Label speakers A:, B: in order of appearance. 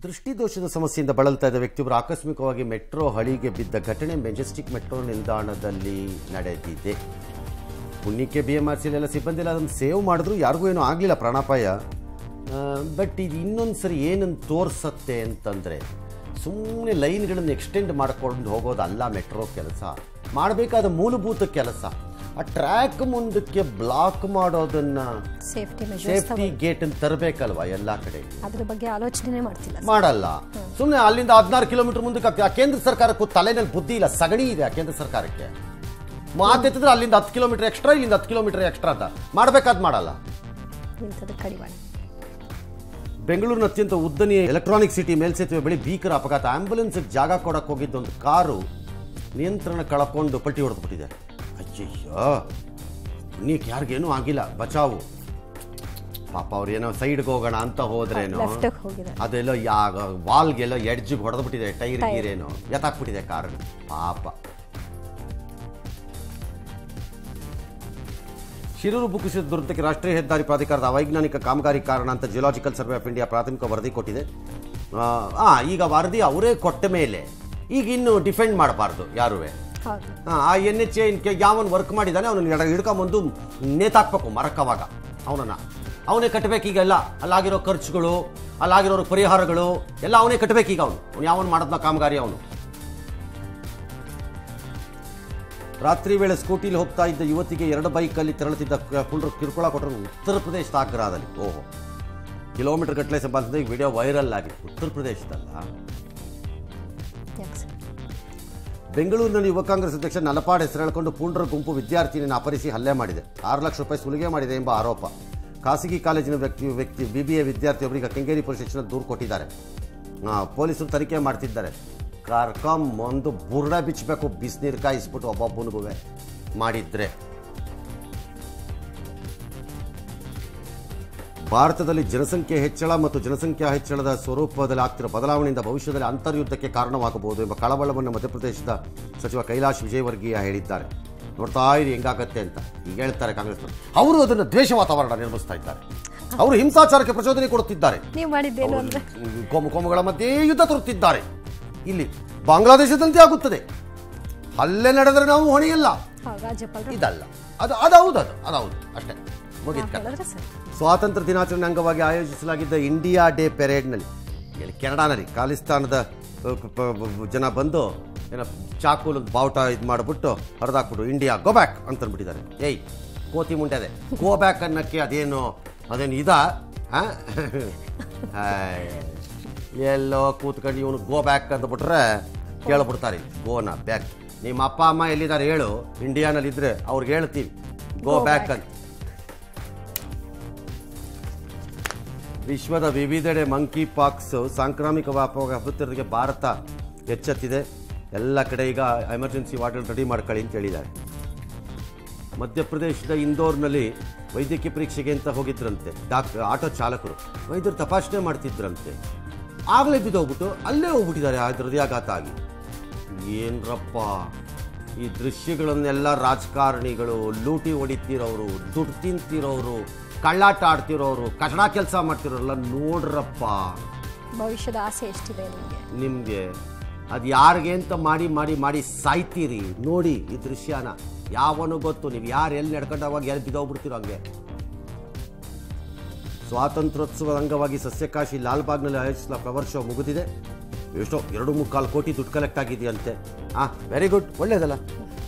A: ದೃಷ್ಟಿದೋಷದ ಸಮಸ್ಯೆಯಿಂದ ಬಳಲ್ತಾ ಇದ್ದ ವ್ಯಕ್ತಿಯೊಬ್ಬರು ಆಕಸ್ಮಿಕವಾಗಿ ಮೆಟ್ರೋ ಹಳಿಗೆ ಬಿದ್ದ ಘಟನೆ ಮೆಜೆಸ್ಟಿಕ್ ಮೆಟ್ರೋ ನಿಲ್ದಾಣದಲ್ಲಿ ನಡೆದಿದೆ ಪುಣ್ಯಕ್ಕೆ ಬಿ ಎಮ್ ಆರ್ ಸಿಲೆಲ್ಲ ಸಿಬ್ಬಂದಿ ಎಲ್ಲ ಅದನ್ನು ಸೇವ್ ಮಾಡಿದ್ರು ಯಾರಿಗೂ ಏನೂ ಆಗಲಿಲ್ಲ ಪ್ರಾಣಾಪಾಯ ಬಟ್ ಇದು ಇನ್ನೊಂದು ಸರಿ ಏನನ್ನು ತೋರಿಸತ್ತೆ ಅಂತಂದರೆ ಸುಮ್ಮನೆ ಲೈನ್ಗಳನ್ನು ಎಕ್ಸ್ಟೆಂಡ್ ಮಾಡ್ಕೊಂಡು ಹೋಗೋದಲ್ಲ ಮೆಟ್ರೋ ಕೆಲಸ ಮಾಡಬೇಕಾದ ಮೂಲಭೂತ ಕೆಲಸ ಆ ಟ್ರ್ಯಾಕ್ ಮುಂದಕ್ಕೆ ಬ್ಲಾಕ್ ಮಾಡೋದನ್ನು
B: ಸೇಫ್ಟಿ ಮೆಜರ್ಸ್
A: ಸೇಫ್ಟಿ ಗೇಟನ್ನು ತರಬೇಕಲ್ವಾ ಎಲ್ಲ ಕಡೆ
B: ಅದ್ರ ಬಗ್ಗೆ ಆಲೋಚನೆ ಮಾಡ್ತಿಲ್ಲ
A: ಮಾಡಲ್ಲ ಸುಮ್ಮನೆ ಅಲ್ಲಿಂದ ಹದಿನಾರು ಕಿಲೋಮೀಟರ್ ಮುಂದಕ್ಕೆ ಹಾಕ್ತೀವಿ. ಆ ಕೇಂದ್ರ ಸರ್ಕಾರಕ್ಕೂ ತಲೆನಲ್ಲಿ ಬುದ್ಧಿ ಇಲ್ಲ ಸಗಣಿ ಇದೆ ಆ ಕೇಂದ್ರ ಸರ್ಕಾರಕ್ಕೆ ಮಾತೆತ್ತಿದ್ರೆ ಅಲ್ಲಿಂದ ಹತ್ತು ಕಿಲೋಮೀಟರ್ ಎಕ್ಸ್ಟ್ರಾ ಇಲ್ಲಿಂದ ಹತ್ತು ಕಿಲೋಮೀಟರ್ ಎಕ್ಸ್ಟ್ರಾ ಅಂತ ಮಾಡ್ಬೇಕಾದ್ ಮಾಡಲ್ಲ
B: ಇಂಥದ್ದು ಕಡಿವಾಣ
A: ಬೆಂಗಳೂರಿನ ಅತ್ಯಂತ ಉದ್ದನೆಯ ಎಲೆಕ್ಟ್ರಾನಿಕ್ ಸಿಟಿ ಮೇಲ್ಸೇತುವೆ ಬಳಿ ಭೀಕರ ಅಪಘಾತ ಆಂಬ್ಯುಲೆನ್ಸ್ ಜಾಗ ಕೊಡಕ್ಕೆ ಹೋಗಿದ್ದ ಒಂದು ಕಾರು ನಿಯಂತ್ರಣ ಕಳ್ಕೊಂಡು ಪಲ್ಟಿ ಹೊಡೆದ್ಬಿಟ್ಟಿದೆ ಅಯ್ಯಯ್ಯೋ ನೀಕ್ ಯಾರಿಗೇನೂ ಆಗಿಲ್ಲ ಬಚಾವು ಪಾಪ ಅವ್ರೇನೋ ಸೈಡ್ಗೆ ಹೋಗೋಣ ಅಂತ ಹೋದ್ರೇನೋ
B: ಲೆಫ್ಟ್ ಹೋಗಿದೆ
A: ಅದೆಲ್ಲ ಯಾಗ ವಾಲ್ಗೆಲ್ಲ ಎಡ್ಜಿಗೆ ಹೊಡೆದ್ಬಿಟ್ಟಿದೆ ಟೈರ್ ಗೀರೇನು ಎತ್ತಾಕ್ಬಿಟ್ಟಿದೆ ಕಾರ್ ಪಾಪ ಶಿರೂರು ಭೂಕುಸಿದ ದುರಂತಕ್ಕೆ ರಾಷ್ಟ್ರೀಯ ಹೆದ್ದಾರಿ ಪ್ರಾಧಿಕಾರದ ಅವೈಜ್ಞಾನಿಕ ಕಾಮಗಾರಿ ಕಾರಣ ಅಂತ ಜಿಯೋಲಾಜಿಕಲ್ ಸರ್ವೆ ಆಫ್ ಇಂಡಿಯಾ ಪ್ರಾಥಮಿಕ ವರದಿ ಕೊಟ್ಟಿದೆ ಆ, ಆ ಈಗ ವರದಿ ಅವರೇ ಕೊಟ್ಟ ಮೇಲೆ ಈಗ ಇನ್ನು ಡಿಫೆಂಡ್ ಮಾಡಬಾರ್ದು ಯಾರುವೆ
B: ಹೌದು
A: ಆ ಎನ್ ಎಚ್ ಎನ್ಗೆ ಯಾವನ್ ವರ್ಕ್ ಮಾಡಿದ್ದಾನೆ ಅವನನ್ನ ಹಿಡ್ಕೊಂಬಂದು ನೇತಾಕ್ಬೇಕು ಮರಕ್ಕವಾಗ ಅವನನ್ನ ಅವನೇ ಕಟ್ಟಬೇಕು ಈಗೆಲ್ಲ ಅಲ್ಲಾಗಿರೋ ಖರ್ಚುಗಳು ಅಲ್ಲಾಗಿರೋ ಪರಿಹಾರಗಳು ಎಲ್ಲ ಅವನೇ ಕಟ್ಟಬೇಕು ಈಗ ಅವನು ಅವ್ನು ಯಾವನ್ ಮಾಡೋದ್ನ ಕಾಮಗಾರಿ ಅವನು ರಾತ್ರಿ ವೇಳೆ ಸ್ಕೂಟಿಲಿ ಹೋಗ್ತಾ ಇದ್ದ ಯುವತಿಗೆ ಎರಡು ಬೈಕಲ್ಲಿ ತೆರಳುತ್ತಿದ್ದ ಪುಂಡ್ರು ಕಿರುಕುಳ ಕೊಟ್ಟರು ಉತ್ತರ ಪ್ರದೇಶದ ಆಗ್ರಾದಲ್ಲಿ ಓಹೋ ಕಿಲೋಮೀಟರ್ ಗಟ್ಟಲೆ ಸಂಬಂಧಿಸಿದ ಈ ವಿಡಿಯೋ ವೈರಲ್ ಆಗಿದೆ ಉತ್ತರ ಪ್ರದೇಶದಲ್ಲ
B: ಯಾಕೆ ಸರ್
A: ಬೆಂಗಳೂರಿನಲ್ಲಿ ಯುವ ಕಾಂಗ್ರೆಸ್ ಅಧ್ಯಕ್ಷ ನಲಪಾಡ್ ಹೆಸರು ಹೇಳ್ಕೊಂಡು ಪೂಂಡ್ರ ಗುಂಪು ವಿದ್ಯಾರ್ಥಿನಿಯನ್ನು ಅಪಹರಿಸಿ ಹಲ್ಲೆ ಮಾಡಿದೆ ಆರು ಲಕ್ಷ ರೂಪಾಯಿ ಸುಲಿಗೆ ಮಾಡಿದೆ ಎಂಬ ಆರೋಪ ಖಾಸಗಿ ಕಾಲೇಜಿನ ವ್ಯಕ್ತಿ ವ್ಯಕ್ತಿ ಬಿಬಿಎ ವಿದ್ಯಾರ್ಥಿಯೊಬ್ಬರಿಗೆ ಕೆಂಗೇರಿ ಪೊಲೀಸ್ ಸ್ಟೇಷನ್ ದೂರು ಕೊಟ್ಟಿದ್ದಾರೆ ಆ, ಪೊಲೀಸರು ತನಿಖೆ ಮಾಡ್ತಿದ್ದಾರೆ ಕರ್ಕೊಂಬಂದು ಬುರ್ಡ ಬಿಚ್ಚಬೇಕು ಬಿಸಿನೀರು ಕಾಯಿಸ್ಬಿಟ್ಟು ಒಬ್ಬೊಬ್ಬನಿಗೂ ಮಾಡಿದ್ರೆ ಭಾರತದಲ್ಲಿ ಜನಸಂಖ್ಯೆ ಹೆಚ್ಚಳ ಮತ್ತು ಜನಸಂಖ್ಯಾ ಹೆಚ್ಚಳದ ಸ್ವರೂಪದಲ್ಲಿ ಆಗ್ತಿರೋ ಬದಲಾವಣೆಯಿಂದ ಭವಿಷ್ಯದಲ್ಲಿ ಅಂತರ್ಯುದ್ಧಕ್ಕೆ ಕಾರಣವಾಗಬಹುದು ಎಂಬ ಕಳವಳವನ್ನು ಮಧ್ಯಪ್ರದೇಶದ ಸಚಿವ ಕೈಲಾಶ್ ವಿಜಯವರ್ಗೀಯ ಹೇಳಿದ್ದಾರೆ ನೋಡ್ತಾ ಇರಿ ಹೆಂಗಾಗತ್ತೆ ಅಂತ ಈಗ ಹೇಳ್ತಾರೆ ಕಾಂಗ್ರೆಸ್ ಅವರು ಅದನ್ನು ದ್ವೇಷ ವಾತಾವರಣ ನಿರ್ಮಿಸ್ತಾ ಇದ್ದಾರೆ ಅವರು ಹಿಂಸಾಚಾರಕ್ಕೆ ಪ್ರಚೋದನೆ ಕೊಡುತ್ತಿದ್ದಾರೆ
B: ನೀವು ಮಾಡಿದ್ದೇನು ಅಂದ್ರೆ
A: ಕೋಮು ಕೋಮುಗಳ ಮಧ್ಯೆ ಯುದ್ಧ ತರುತ್ತಿದ್ದಾರೆ ಇಲ್ಲಿ ಬಾಂಗ್ಲಾದೇಶದಂತೆ ಆಗುತ್ತದೆ ಹಲ್ಲೆ ನಡೆದರೆ ನಾವು ಹೊಣೆಯಲ್ಲ
B: ಹಾ, ರಾಜ್ಯಪಾಲರು
A: ಇದಲ್ಲ ಅದು ಅದೌದು ಅದು ಅದೌದು ಅಷ್ಟೇ ಮುಗಿದ
B: ಹೇಳಿದ್ರೆ ಸರ್
A: ಸ್ವಾತಂತ್ರ್ಯ ದಿನಾಚರಣೆ ಅಂಗವಾಗಿ ಆಯೋಜಿಸಲಾಗಿದ್ದ ಇಂಡಿಯಾ ಡೇ ಪೆರೇಡ್ನಲ್ಲಿ ಇಲ್ಲಿ ಕೆನಡಾನಲ್ಲಿ ಖಾಲಿಸ್ತಾನದ ಅ, ಪ- ಪ- ಜನ ಬಂದು ಏನೋ ಚಾಕುಲ್ ಬಾವುಟ ಇದು ಮಾಡಿಬಿಟ್ಟು ಹರಿದಾಕ್ಬಿಟ್ಟು ಇಂಡಿಯಾ ಗೋ ಬ್ಯಾಕ್ ಅಂತ ಅಂದ್ಬಿಟ್ಟಿದ್ದಾರೆ ಏಯ್ ಕೋತಿ ಮುಂಟೆದೆ ಗೋ ಬ್ಯಾಕ್ ಅನ್ನಕ್ಕೆ ಅದೇನು ಅದೇನು ಇದ ಆ? ಹಾಯ್. ಎಲ್ಲೋ ಕೂತ್ಕೊಂಡು ಇವನು ಗೋ ಬ್ಯಾಕ್ ಅಂದ್ಬಿಟ್ರೆ ಕೇಳ್ಬಿಡ್ತಾರೆ ಗೋನ ಬ್ಯಾಕ್ ನಿಮ್ಮ ಅಪ್ಪ ಅಮ್ಮ ಎಲ್ಲಿದ್ದಾರೆ ಹೇಳು ಇಂಡಿಯಾನಲ್ಲಿ ಇದ್ರೆ ಅವ್ರಿಗೆ ಹೇಳ್ತೀವಿ ಗೋ
B: Go
A: ಬ್ಯಾಕ್
B: back.
A: ಅಂತ ವಿಶ್ವದ ವಿವಿಧೆಡೆ ಮಂಕಿ ಪಾಕ್ಸ್ ಸಾಂಕ್ರಾಮಿಕ ವ್ಯಾಪಕ ಹಬ್ಬುತ್ತಿರೋದಕ್ಕೆ ಭಾರತ ಎಚ್ಚೆತ್ತಿದೆ ಎಲ್ಲ ಕಡೆ ಈಗ ಎಮರ್ಜೆನ್ಸಿ ವಾರ್ಡ್ ರೆಡಿ ಮಾಡ್ಕೊಳ್ಳಿ ಅಂತ ಹೇಳಿದ್ದಾರೆ ಮಧ್ಯಪ್ರದೇಶದ ಇಂದೋರ್ನಲ್ಲಿ ವೈದ್ಯಕೀಯ ಪರೀಕ್ಷೆಗೆ ಅಂತ ಹೋಗಿದ್ರಂತೆ ಡಾಕ್ಟರ್ ಆಟೋ ಚಾಲಕರು ವೈದ್ಯರು ತಪಾಸಣೆ ಮಾಡ್ತಿದ್ರಂತೆ ಆಗಲೇ ಬಿದ್ದೋಗ್ಬಿಟ್ಟು ಅಲ್ಲೇ ಹೋಗ್ಬಿಟ್ಟಿದ್ದಾರೆ ಆ ಹೃದಯಾಘಾತ ಆಗಿ ಏನ್ರಪ್ಪ ಈ ದೃಶ್ಯಗಳನ್ನೆಲ್ಲ ರಾಜಕಾರಣಿಗಳು ಲೂಟಿ ಹೊಡಿತಿರೋರು ದುಡ್ಡು ತಿಂತಿರೋರು ಕಳ್ಳಾಟ ಆಡ್ತಿರೋರು ಕಚಡ ಕೆಲಸ ಮಾಡ್ತಿರೋರೆಲ್ಲ ನೋಡ್ರಪ್ಪ
B: ಭವಿಷ್ಯದ ಆಸೆ ಎಷ್ಟಿದೆ ನಿಮಗೆ
A: ನಿಮಗೆ ಅದು ಯಾರಿಗೆ ಅಂತ ಮಾಡಿ ಮಾಡಿ ಮಾಡಿ ಸಾಯ್ತೀರಿ ನೋಡಿ ಈ ದೃಶ್ಯನ ಯಾವನು ಗೊತ್ತು ನೀವು ಯಾರು ಎಲ್ಲಿ ನಡ್ಕೊಂಡಾಗ ಎಲ್ಲಿ ಬಿದ್ದೋಗ್ಬಿಡ್ತೀರೋ ಹಂಗೆ ಸ್ವಾತಂತ್ರ್ಯೋತ್ಸವದ ಅಂಗವಾಗಿ ಸಸ್ಯಕಾಶಿ ಲಾಲ್ಬಾಗ್ನಲ್ಲಿ ಆಯೋಜಿಸಿದ ಫ್ಲವರ್ ಶೋ ಮುಗಿದಿದೆ ಎಷ್ಟೋ ಎರಡು ಮುಕ್ಕಾಲು ಕೋಟಿ ದುಡ್ಡು ಕಲೆಕ್ಟ್ ಆಗಿದೆಯಂತೆ ಹಾಂ ವೆರಿ ಗುಡ್ ಒಳ್ಳೇದಲ್ಲ